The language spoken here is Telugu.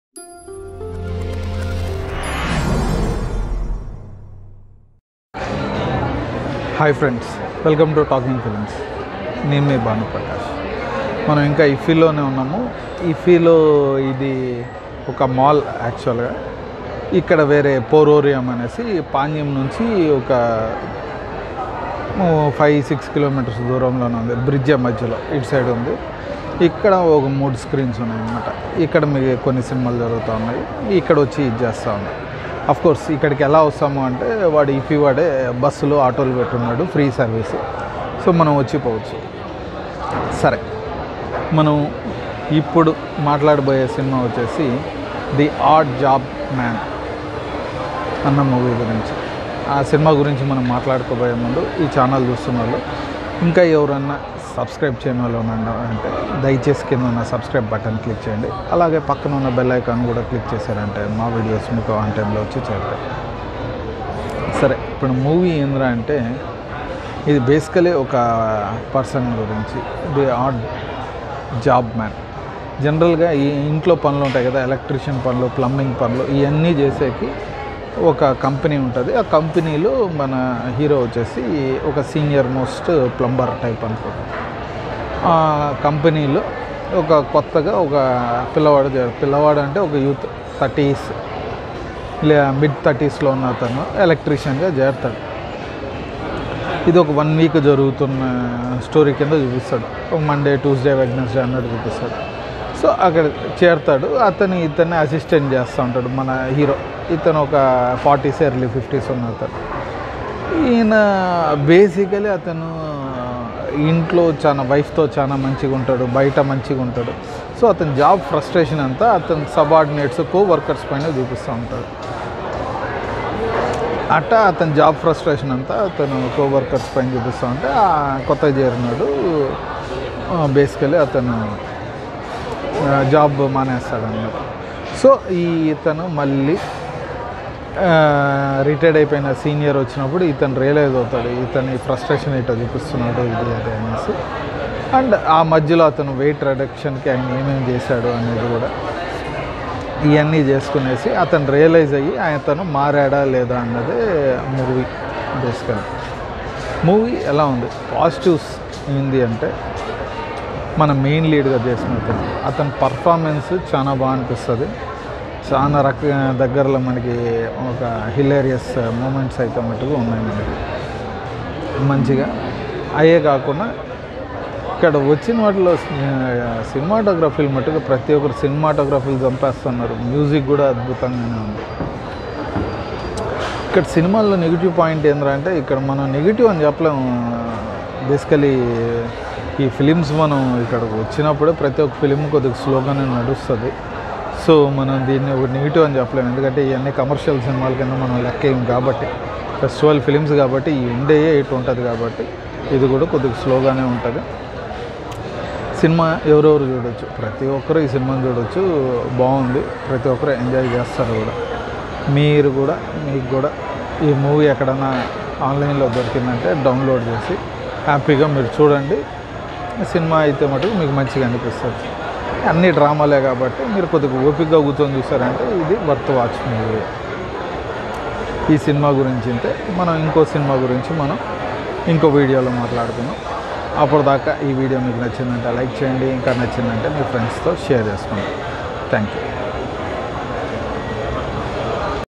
hi friends welcome to talking films నేను మీ భానుప్రకాష్ మనం ఇంకా ఇఫీలోనే ఉన్నాము ఇఫీలో ఇది ఒక మాల్ యాక్చువల్గా ఇక్కడ వేరే పోరోరియం అనేసి పాణ్యం నుంచి ఒక ఫైవ్ సిక్స్ కిలోమీటర్స్ దూరంలోనే ఉంది బ్రిడ్జ్ మధ్యలో ఇటు సైడ్ ఉంది ఇక్కడ ఒక మూడు స్క్రీన్స్ ఉన్నాయి అన్నమాట ఇక్కడ మీకు కొన్ని సినిమాలు జరుగుతూ ఉన్నాయి ఇక్కడ వచ్చి ఇది చేస్తూ ఉన్నాయి అఫ్ కోర్స్ ఇక్కడికి ఎలా వస్తాము అంటే వాడు ఇఫీ వాడే బస్సులు ఆటోలు పెట్టున్నాడు ఫ్రీ సర్వీస్ సో మనం వచ్చి పోవచ్చు సరే మనం ఇప్పుడు మాట్లాడబోయే సినిమా వచ్చేసి ది ఆర్ట్ జాబ్ మ్యాన్ అన్న మూవీ గురించి ఆ సినిమా గురించి మనం మాట్లాడుకోబోయే ముందు ఈ ఛానల్ చూస్తున్న వాళ్ళు ఇంకా ఎవరన్నా సబ్స్క్రైబ్ చేయని వాళ్ళు ఉన్నా అంటే దయచేసి కింద ఉన్న సబ్స్క్రైబ్ బటన్ క్లిక్ చేయండి అలాగే పక్కన ఉన్న బెల్ ఐకాన్ కూడా క్లిక్ చేశారంటే మా వీడియోస్ మీకు ఆన్ టైంలో వచ్చి చేరుతాయి సరే ఇప్పుడు మూవీ ఏంద్రా అంటే ఇది బేసికలీ ఒక పర్సన్ గురించి ది ఆర్ట్ జాబ్ మ్యాన్ జనరల్గా ఈ ఇంట్లో పనులు ఉంటాయి కదా ఎలక్ట్రీషియన్ పనులు ప్లంబింగ్ పనులు ఇవన్నీ చేసేకి ఒక కంపెనీ ఉంటుంది ఆ కంపెనీలో మన హీరో వచ్చేసి ఒక సీనియర్ మోస్ట్ ప్లంబర్ టైప్ అనుకుంటాం ఆ కంపెనీలో ఒక కొత్తగా ఒక పిల్లవాడు చేర- పిల్లవాడు అంటే ఒక యూత్ థర్టీస్ లే మిడ్ థర్టీస్లో ఉన్న అతను ఎలక్ట్రీషియన్గా చేరుతాడు ఇది ఒక వన్ వీక్ జరుగుతున్న స్టోరీ కింద చూపిస్తాడు ఒక మండే ట్యూస్డే వెడ్నెస్డే అన్నట్టు చూపిస్తాడు సో అక్కడ చేరుతాడు అతను ఇతన్ని అసిస్టెంట్ చేస్తూ ఉంటాడు మన హీరో ఇతను ఒక ఫార్టీస్ ఎర్లీ ఫిఫ్టీస్ ఉన్న అతను ఈయన బేసికలీ అతను ఇంట్లో చాలా వైఫ్తో చాలా మంచిగా ఉంటాడు బయట మంచిగా ఉంటాడు సో అతని జాబ్ ఫ్రస్ట్రేషన్ అంతా అతని సబార్డినేట్స్ కో వర్కర్స్ పైన చూపిస్తూ ఉంటాడు అట్టా అతని జాబ్ ఫ్రస్ట్రేషన్ అంతా అతను కో వర్కర్స్ పైన చూపిస్తూ ఉంటే ఆ కొత్తగా చేరినాడు బేసికలీ అతను ఆ, జాబ్ మానేస్తాడు అన్నమాట సో ఈ ఇతను మళ్ళీ రిటైర్డ్ అయిపోయిన సీనియర్ వచ్చినప్పుడు ఇతను రియలైజ్ అవుతాడు ఇతని ఫ్రస్ట్రేషన్ ఇట్లా చూపిస్తున్నాడు ఇది అది అనేసి అండ్ ఆ మధ్యలో అతను వెయిట్ రిడక్షన్కి ఆయన ఏమేమి చేశాడు అనేది కూడా ఇవన్నీ చేసుకునేసి అతను రియలైజ్ అయ్యి అతను మారాడా లేదా అన్నదే మూవీ బేసికల్ మూవీ ఎలా ఉంది పాజిటివ్స్ ఏంది అంటే మన మెయిన్ లీడ్గా చేసిన అతను అతని పర్ఫార్మెన్స్ చాలా బాగా అనిపిస్తుంది చాలా రక దగ్గరలో మనకి ఒక హిలేరియస్ మూమెంట్స్ అయితే మటుకు ఉన్నాయి మనకి మంచిగా అయ్యే కాకుండా ఇక్కడ వచ్చిన వాటిలో సినిమాటోగ్రఫీలు మటుకు ప్రతి ఒక్కరు సినిమాటోగ్రఫీలు చంపేస్తున్నారు మ్యూజిక్ కూడా అద్భుతంగానే ఉంది ఇక్కడ సినిమాల్లో నెగిటివ్ పాయింట్ ఏంటంటే ఇక్కడ మనం నెగిటివ్ అని చెప్పలేము బేసికలీ ఈ ఫిలిమ్స్ మనం ఇక్కడ వచ్చినప్పుడే ప్రతి ఒక్క ఫిలిం కొద్దిగా స్లోగానే నడుస్తుంది సో మనం దీన్ని ఒక నెగిటివ్ అని చెప్పలేము ఎందుకంటే ఇవన్నీ కమర్షియల్ సినిమాల కింద మనం లెక్కేయం కాబట్టి ఫెస్టివల్ ఫిలిమ్స్ కాబట్టి ఈ ఉండేయే ఇటు ఉంటుంది కాబట్టి ఇది కూడా కొద్దిగా స్లోగానే ఉంటుంది సినిమా ఎవరెవరు చూడొచ్చు ప్రతి ఒక్కరు ఈ సినిమాని చూడొచ్చు బాగుంది ప్రతి ఒక్కరు ఎంజాయ్ చేస్తారు కూడా మీరు కూడా మీకు కూడా ఈ మూవీ ఎక్కడన్నా ఆన్లైన్లో దొరికిందంటే డౌన్లోడ్ చేసి హ్యాపీగా మీరు చూడండి సినిమా అయితే మటుకు మీకు మంచిగా అనిపిస్తుంది అన్ని డ్రామాలే కాబట్టి మీరు కొద్దిగా ఓపికగా కూర్చొని చూసారంటే ఇది వర్త్ వాచ్ మూవీ ఈ సినిమా గురించి అంతే మనం ఇంకో సినిమా గురించి మనం ఇంకో వీడియోలో మాట్లాడుకుందాం అప్పటిదాకా ఈ వీడియో మీకు నచ్చిందంటే లైక్ చేయండి ఇంకా నచ్చిందంటే మీ ఫ్రెండ్స్తో షేర్ చేసుకోండి థ్యాంక్ యూ